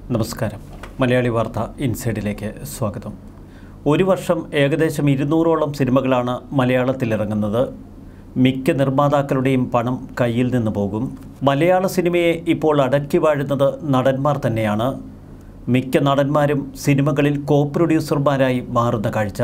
നമസ്കാരം മലയാളി വാർത്ത ഇൻസൈഡിലേക്ക് സ്വാഗതം ഒരു വർഷം ഏകദേശം ഇരുന്നൂറോളം സിനിമകളാണ് മലയാളത്തിൽ ഇറങ്ങുന്നത് മിക്ക നിർമ്മാതാക്കളുടെയും പണം കയ്യിൽ നിന്ന് പോകും മലയാള സിനിമയെ ഇപ്പോൾ അടക്കി വാഴുന്നത് നടന്മാർ തന്നെയാണ് മിക്ക നടന്മാരും സിനിമകളിൽ കോ പ്രൊഡ്യൂസർമാരായി മാറുന്ന കാഴ്ച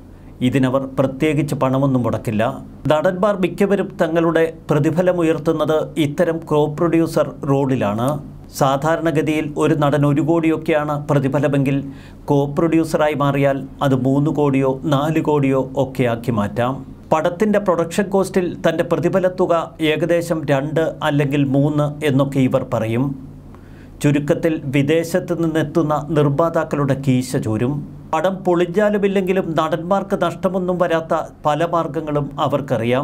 ഇതിനവർ പ്രത്യേകിച്ച് പണമൊന്നും മുടക്കില്ല നടന്മാർ മിക്കവരും തങ്ങളുടെ പ്രതിഫലമുയർത്തുന്നത് ഇത്തരം കോ പ്രൊഡ്യൂസർ റോഡിലാണ് സാധാരണഗതിയിൽ ഒരു നടൻ ഒരു കോടിയൊക്കെയാണ് പ്രതിഫലമെങ്കിൽ കോ പ്രൊഡ്യൂസറായി മാറിയാൽ അത് മൂന്ന് കോടിയോ നാല് കോടിയോ ഒക്കെ ആക്കി മാറ്റാം പടത്തിൻ്റെ പ്രൊഡക്ഷൻ കോസ്റ്റിൽ തൻ്റെ പ്രതിഫലത്തുക ഏകദേശം രണ്ട് അല്ലെങ്കിൽ മൂന്ന് എന്നൊക്കെ ഇവർ പറയും ചുരുക്കത്തിൽ വിദേശത്ത് നിന്നെത്തുന്ന നിർമ്മാതാക്കളുടെ കീശ ചോരും പടം പൊളിഞ്ഞാലുമില്ലെങ്കിലും നടന്മാർക്ക് നഷ്ടമൊന്നും വരാത്ത പല മാർഗങ്ങളും അവർക്കറിയാം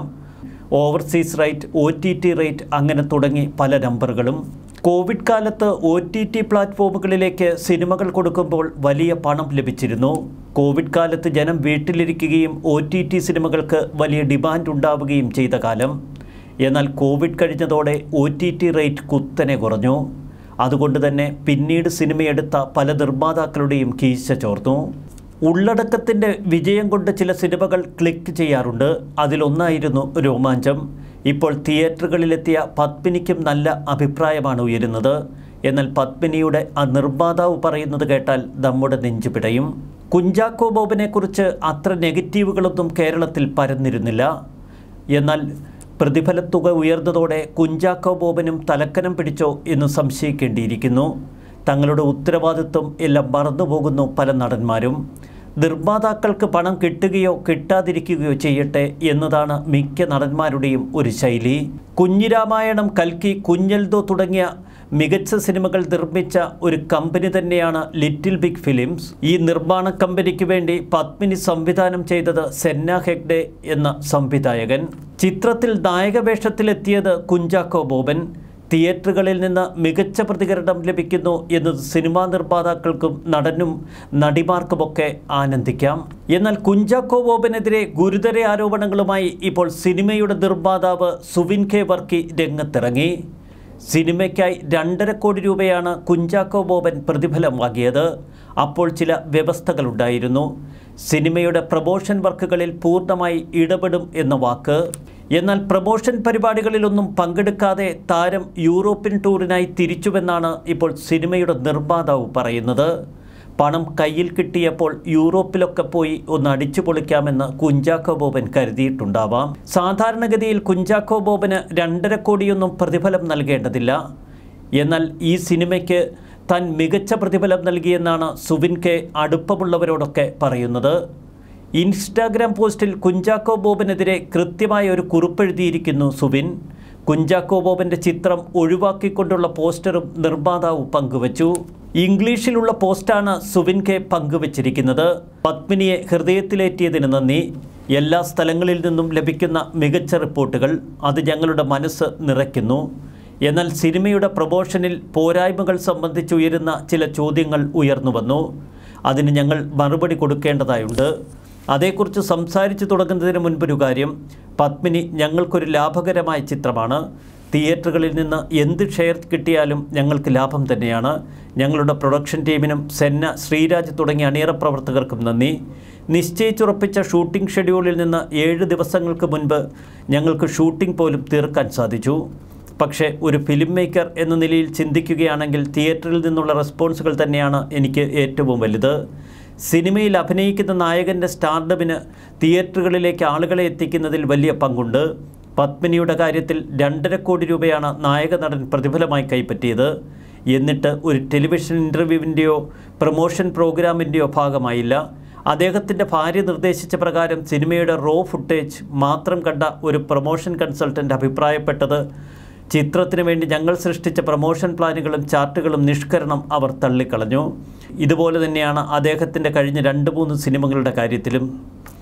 overseas rate O T T rate അങ്ങനെ തുടങ്ങി പല നമ്പറുകളും കോവിഡ് കാലത്ത് ഒ ടി ടി പ്ലാറ്റ്ഫോമുകളിലേക്ക് സിനിമകൾ കൊടുക്കുമ്പോൾ വലിയ പണം ലഭിച്ചിരുന്നു കോവിഡ് കാലത്ത് ജനം വീട്ടിലിരിക്കുകയും ഒ ടി ടി സിനിമകൾക്ക് വലിയ ഡിമാൻഡ് ഉണ്ടാവുകയും ചെയ്ത കാലം എന്നാൽ കോവിഡ് കഴിഞ്ഞതോടെ ഒ ടി ടി റേറ്റ് കുത്തനെ കുറഞ്ഞു അതുകൊണ്ട് തന്നെ പിന്നീട് സിനിമയെടുത്ത പല നിർമ്മാതാക്കളുടെയും കീശ ചോർന്നു ഉള്ളടക്കത്തിൻ്റെ വിജയം കൊണ്ട് ചില സിനിമകൾ ക്ലിക്ക് ചെയ്യാറുണ്ട് അതിലൊന്നായിരുന്നു രോമാഞ്ചം ഇപ്പോൾ തിയേറ്ററുകളിലെത്തിയ പത്മിനിക്കും നല്ല അഭിപ്രായമാണ് ഉയരുന്നത് എന്നാൽ പത്മിനിയുടെ ആ നിർമ്മാതാവ് പറയുന്നത് കേട്ടാൽ നമ്മുടെ നെഞ്ചു പിടയും കുഞ്ചാക്കോ ബോബനെക്കുറിച്ച് അത്ര നെഗറ്റീവുകളൊന്നും കേരളത്തിൽ പരന്നിരുന്നില്ല എന്നാൽ പ്രതിഫലത്തുക ഉയർന്നതോടെ കുഞ്ചാക്കോ ബോബനും തലക്കനം പിടിച്ചോ എന്ന് സംശയിക്കേണ്ടിയിരിക്കുന്നു തങ്ങളുടെ ഉത്തരവാദിത്വം എല്ലാം മറന്നുപോകുന്നു പല നടന്മാരും നിർമ്മാതാക്കൾക്ക് പണം കിട്ടുകയോ കിട്ടാതിരിക്കുകയോ ചെയ്യട്ടെ എന്നതാണ് മിക്ക നടന്മാരുടെയും ഒരു ശൈലി കുഞ്ഞിരാമായണം കൽക്കി കുഞ്ഞൽദോ തുടങ്ങിയ മികച്ച സിനിമകൾ നിർമ്മിച്ച ഒരു കമ്പനി തന്നെയാണ് ലിറ്റിൽ ബിഗ് ഫിലിംസ് ഈ നിർമ്മാണ കമ്പനിക്ക് വേണ്ടി പത്മിനി സംവിധാനം ചെയ്തത് സെന്ന ഹെഗ്ഡെ എന്ന സംവിധായകൻ ചിത്രത്തിൽ നായക വേഷത്തിലെത്തിയത് കുഞ്ചാക്കോ ബോബൻ തിയേറ്ററുകളിൽ നിന്ന് മികച്ച പ്രതികരണം ലഭിക്കുന്നു എന്നത് സിനിമാ നിർമ്മാതാക്കൾക്കും നടനും നടിമാർക്കുമൊക്കെ ആനന്ദിക്കാം എന്നാൽ കുഞ്ചാക്കോ ബോബനെതിരെ ഗുരുതര ആരോപണങ്ങളുമായി ഇപ്പോൾ സിനിമയുടെ നിർമ്മാതാവ് സുവിൻ കെ വർക്കി രംഗത്തിറങ്ങി സിനിമയ്ക്കായി രണ്ടര കോടി രൂപയാണ് കുഞ്ചാക്കോ ബോബൻ പ്രതിഫലം വാങ്ങിയത് അപ്പോൾ ചില വ്യവസ്ഥകളുണ്ടായിരുന്നു സിനിമയുടെ പ്രമോഷൻ വർക്കുകളിൽ പൂർണ്ണമായി ഇടപെടും എന്ന വാക്ക് എന്നാൽ പ്രമോഷൻ പരിപാടികളിലൊന്നും പങ്കെടുക്കാതെ താരം യൂറോപ്യൻ ടൂറിനായി തിരിച്ചുവെന്നാണ് ഇപ്പോൾ സിനിമയുടെ നിർമ്മാതാവ് പറയുന്നത് പണം കയ്യിൽ കിട്ടിയപ്പോൾ യൂറോപ്പിലൊക്കെ പോയി ഒന്ന് അടിച്ചു പൊളിക്കാമെന്ന് കുഞ്ചാക്കോ ബോബൻ കരുതിയിട്ടുണ്ടാവാം സാധാരണഗതിയിൽ കുഞ്ചാക്കോ ബോബന് രണ്ടര കോടിയൊന്നും പ്രതിഫലം നൽകേണ്ടതില്ല എന്നാൽ ഈ സിനിമയ്ക്ക് താൻ മികച്ച പ്രതിഫലം നൽകിയെന്നാണ് സുവിൻ കെ അടുപ്പമുള്ളവരോടൊക്കെ പറയുന്നത് ഇൻസ്റ്റാഗ്രാം പോസ്റ്റിൽ കുഞ്ചാക്കോ ബോബനെതിരെ കൃത്യമായ ഒരു കുറിപ്പെഴുതിയിരിക്കുന്നു സുവിൻ കുഞ്ചാക്കോ ബോബൻ്റെ ചിത്രം ഒഴിവാക്കിക്കൊണ്ടുള്ള പോസ്റ്ററും നിർമ്മാതാവ് പങ്കുവച്ചു ഇംഗ്ലീഷിലുള്ള പോസ്റ്റാണ് സുവിൻ കെ പങ്കുവച്ചിരിക്കുന്നത് പത്മിനിയെ ഹൃദയത്തിലേറ്റിയതിന് നന്ദി എല്ലാ സ്ഥലങ്ങളിൽ നിന്നും ലഭിക്കുന്ന മികച്ച റിപ്പോർട്ടുകൾ അത് ഞങ്ങളുടെ മനസ്സ് നിറയ്ക്കുന്നു എന്നാൽ സിനിമയുടെ പ്രമോഷനിൽ പോരായ്മകൾ സംബന്ധിച്ച് ഉയരുന്ന ചില ചോദ്യങ്ങൾ ഉയർന്നു വന്നു അതിന് ഞങ്ങൾ മറുപടി കൊടുക്കേണ്ടതായുണ്ട് അതേക്കുറിച്ച് സംസാരിച്ചു തുടങ്ങുന്നതിന് മുൻപൊരു കാര്യം പത്മിനി ഞങ്ങൾക്കൊരു ലാഭകരമായ ചിത്രമാണ് തിയേറ്ററുകളിൽ നിന്ന് എന്ത് ഷെയർ കിട്ടിയാലും ഞങ്ങൾക്ക് ലാഭം തന്നെയാണ് ഞങ്ങളുടെ പ്രൊഡക്ഷൻ ടീമിനും സെന്ന ശ്രീരാജ് തുടങ്ങിയ അണിയറ പ്രവർത്തകർക്കും നന്ദി നിശ്ചയിച്ചുറപ്പിച്ച ഷൂട്ടിംഗ് ഷെഡ്യൂളിൽ നിന്ന് ഏഴ് ദിവസങ്ങൾക്ക് മുൻപ് ഞങ്ങൾക്ക് ഷൂട്ടിംഗ് പോലും തീർക്കാൻ സാധിച്ചു പക്ഷേ ഒരു ഫിലിം മേക്കർ എന്ന നിലയിൽ ചിന്തിക്കുകയാണെങ്കിൽ തിയേറ്ററിൽ നിന്നുള്ള റെസ്പോൺസുകൾ തന്നെയാണ് എനിക്ക് ഏറ്റവും വലുത് സിനിമയിൽ അഭിനയിക്കുന്ന നായകൻ്റെ സ്റ്റാർഡമിന് തിയേറ്ററുകളിലേക്ക് ആളുകളെ എത്തിക്കുന്നതിൽ വലിയ പങ്കുണ്ട് പത്മിനിയുടെ കാര്യത്തിൽ രണ്ടര കോടി രൂപയാണ് നായക നടൻ പ്രതിഫലമായി കൈപ്പറ്റിയത് എന്നിട്ട് ഒരു ടെലിവിഷൻ ഇൻ്റർവ്യൂവിൻ്റെയോ പ്രൊമോഷൻ പ്രോഗ്രാമിൻ്റെയോ ഭാഗമായില്ല അദ്ദേഹത്തിൻ്റെ ഭാര്യ നിർദ്ദേശിച്ച പ്രകാരം സിനിമയുടെ റോ ഫുട്ടേജ് മാത്രം കണ്ട ഒരു പ്രൊമോഷൻ കൺസൾട്ടൻ്റ് അഭിപ്രായപ്പെട്ടത് ചിത്രത്തിന് വേണ്ടി ഞങ്ങൾ സൃഷ്ടിച്ച പ്രൊമോഷൻ പ്ലാനുകളും ചാർട്ടുകളും നിഷ്കരണം അവർ തള്ളിക്കളഞ്ഞു ഇതുപോലെ തന്നെയാണ് അദ്ദേഹത്തിൻ്റെ കഴിഞ്ഞ രണ്ട് മൂന്ന് സിനിമകളുടെ കാര്യത്തിലും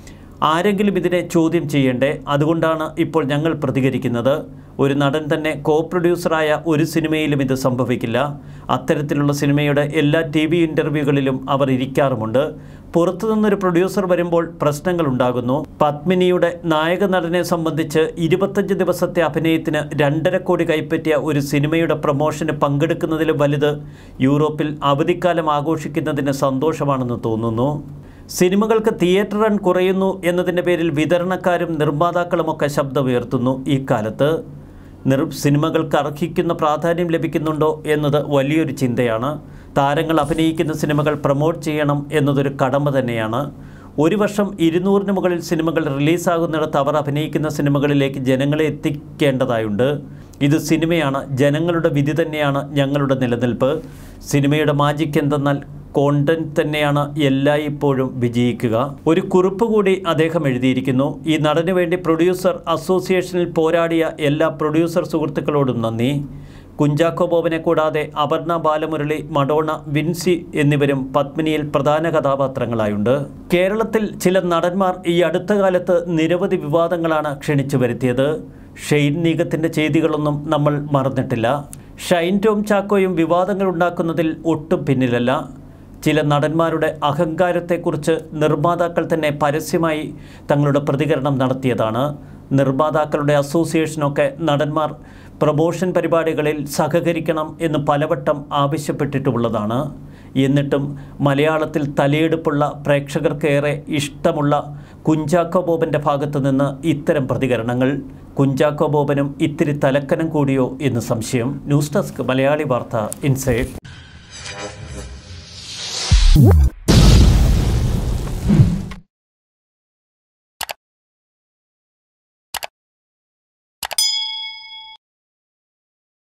ആരെങ്കിലും ഇതിനെ ചോദ്യം ചെയ്യേണ്ടേ അതുകൊണ്ടാണ് ഇപ്പോൾ ഞങ്ങൾ പ്രതികരിക്കുന്നത് ഒരു നടൻ തന്നെ കോ പ്രൊഡ്യൂസറായ ഒരു സിനിമയിലും ഇത് സംഭവിക്കില്ല അത്തരത്തിലുള്ള സിനിമയുടെ എല്ലാ ടി വി ഇൻ്റർവ്യൂകളിലും അവർ ഇരിക്കാറുമുണ്ട് പുറത്തു നിന്നൊരു പ്രൊഡ്യൂസർ വരുമ്പോൾ പ്രശ്നങ്ങൾ ഉണ്ടാകുന്നു പത്മിനിയുടെ നായക നടനെ സംബന്ധിച്ച് ഇരുപത്തഞ്ച് ദിവസത്തെ അഭിനയത്തിന് രണ്ടര കോടി കൈപ്പറ്റിയ ഒരു സിനിമയുടെ പ്രൊമോഷന് പങ്കെടുക്കുന്നതിലും വലുത് യൂറോപ്പിൽ അവധിക്കാലം ആഘോഷിക്കുന്നതിന് സന്തോഷമാണെന്ന് തോന്നുന്നു സിനിമകൾക്ക് തിയേറ്റർ റൺ കുറയുന്നു എന്നതിൻ്റെ പേരിൽ വിതരണക്കാരും നിർമ്മാതാക്കളുമൊക്കെ ശബ്ദമുയർത്തുന്നു ഈ കാലത്ത് നിർ സിനിമകൾക്ക് അർഹിക്കുന്ന പ്രാധാന്യം ലഭിക്കുന്നുണ്ടോ എന്നത് വലിയൊരു ചിന്തയാണ് താരങ്ങൾ അഭിനയിക്കുന്ന സിനിമകൾ പ്രൊമോട്ട് ചെയ്യണം എന്നതൊരു കടമ തന്നെയാണ് ഒരു വർഷം ഇരുന്നൂറിന് മുകളിൽ സിനിമകൾ റിലീസാകുന്നിടത്ത് അവർ അഭിനയിക്കുന്ന സിനിമകളിലേക്ക് ജനങ്ങളെ എത്തിക്കേണ്ടതായുണ്ട് ഇത് സിനിമയാണ് ജനങ്ങളുടെ വിധി തന്നെയാണ് ഞങ്ങളുടെ നിലനിൽപ്പ് സിനിമയുടെ മാജിക് എന്തെന്നാൽ കോണ്ടന്റ് തന്നെയാണ് എല്ലായ്പ്പോഴും വിജയിക്കുക ഒരു കുറിപ്പ് കൂടി അദ്ദേഹം എഴുതിയിരിക്കുന്നു ഈ നടന് വേണ്ടി പ്രൊഡ്യൂസർ അസോസിയേഷനിൽ പോരാടിയ എല്ലാ പ്രൊഡ്യൂസർ സുഹൃത്തുക്കളോടും നന്ദി കുഞ്ചാക്കോ ബോബനെ കൂടാതെ അപർണ ബാലമുരളി മഡോണ വിൻസി എന്നിവരും പത്മിനിയിൽ പ്രധാന കഥാപാത്രങ്ങളായുണ്ട് കേരളത്തിൽ ചില നടന്മാർ ഈ അടുത്ത കാലത്ത് നിരവധി വിവാദങ്ങളാണ് ക്ഷണിച്ചു വരുത്തിയത് ഷെയ്ൻ നീഗത്തിൻ്റെ ചെയ്തികളൊന്നും നമ്മൾ മറന്നിട്ടില്ല ഷൈൻ ടോം ചാക്കോയും വിവാദങ്ങൾ ഉണ്ടാക്കുന്നതിൽ ഒട്ടും പിന്നിലല്ല ചില നടന്മാരുടെ അഹങ്കാരത്തെക്കുറിച്ച് നിർമ്മാതാക്കൾ തന്നെ പരസ്യമായി തങ്ങളുടെ പ്രതികരണം നടത്തിയതാണ് നിർമ്മാതാക്കളുടെ അസോസിയേഷനൊക്കെ നടന്മാർ പ്രമോഷൻ പരിപാടികളിൽ സഹകരിക്കണം എന്ന് പലവട്ടം ആവശ്യപ്പെട്ടിട്ടുള്ളതാണ് എന്നിട്ടും മലയാളത്തിൽ തലയെടുപ്പുള്ള പ്രേക്ഷകർക്കേറെ ഇഷ്ടമുള്ള കുഞ്ചാക്കോ ബോബൻ്റെ ഭാഗത്തു നിന്ന് ഇത്തരം പ്രതികരണങ്ങൾ കുഞ്ചാക്കോ ബോബനും ഇത്തിരി തലക്കനം കൂടിയോ എന്ന് സംശയം ന്യൂസ് ഡെസ്ക് മലയാളി വാർത്ത ഇൻസൈഡ്